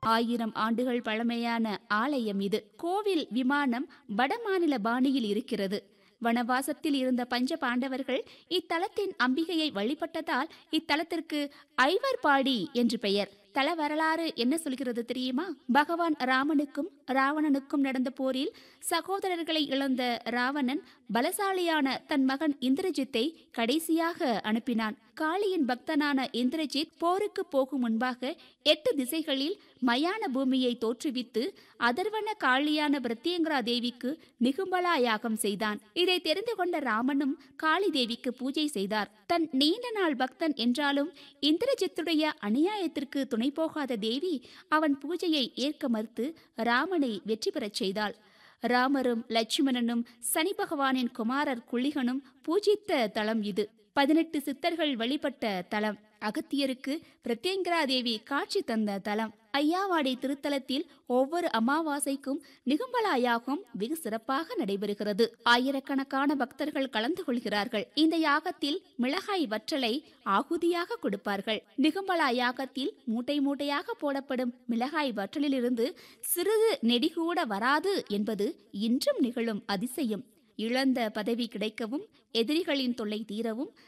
ஆயிரம் ஆண்டுகள் பழமையான ஆலயம் இது கோவில் விமானம் வடமாநில பாணியில் இருக்கிறது வனவாசத்தில் இருந்த பஞ்ச பாண்டவர்கள் இத்தலத்தின் அம்பிகையை வழிபட்டதால் இத்தலத்திற்கு ஐவர்பாடி என்று பெயர் தல வரலாறு என்ன சொல்கிறது தெரியுமா பகவான் ராமனுக்கும் ராவணனுக்கும் நடந்த போரில் சகோதரர்களை இழந்த ராவணன் பலசாலியான தன் மகன் இந்திரஜித்தை கடைசியாக அனுப்பினான் காளியின் பக்தனான இந்திரஜித் போருக்கு போகும் முன்பாக எட்டு திசைகளில் மயான பூமியை தோற்றுவித்து அதர்வன காளியான பிரத்யங்கரா தேவிக்கு நிகும்பலா யாகம் செய்தான் இதை தெரிந்து கொண்ட ராமனும் காளி தேவிக்கு பூஜை செய்தார் தன் நீண்ட நாள் பக்தன் என்றாலும் இந்திரஜித்துடைய அநியாயத்திற்கு துணை போகாத தேவி அவன் பூஜையை ஏற்க மறுத்து ராமனை வெற்றி பெறச் செய்தாள் ராமரும் லட்சுமணனும் சனி பகவானின் குமாரர் குளிகனும் பூஜித்த தலம் இது பதினெட்டு சித்தர்கள் வழிபட்ட தலம் அகத்தியருக்கு பிரத்யங்கரா தேவி காட்சி தந்த தலம் ஐயாவாடி திருத்தலத்தில் ஒவ்வொரு அமாவாசைக்கும் நிகும்பலா யாகம் வெகு சிறப்பாக நடைபெறுகிறது ஆயிரக்கணக்கான பக்தர்கள் கலந்து கொள்கிறார்கள் இந்த யாகத்தில் மிளகாய் வற்றலை ஆகுதியாக கொடுப்பார்கள் நிகும்பலா யாகத்தில் மூட்டை மூட்டையாக போடப்படும் மிளகாய் வற்றலிலிருந்து சிறிது நெடிகூட வராது என்பது இன்றும் நிகழும் அதிசயம் இழந்த பதவி கிடைக்கவும் எதிரிகளின் தொல்லை தீரவும்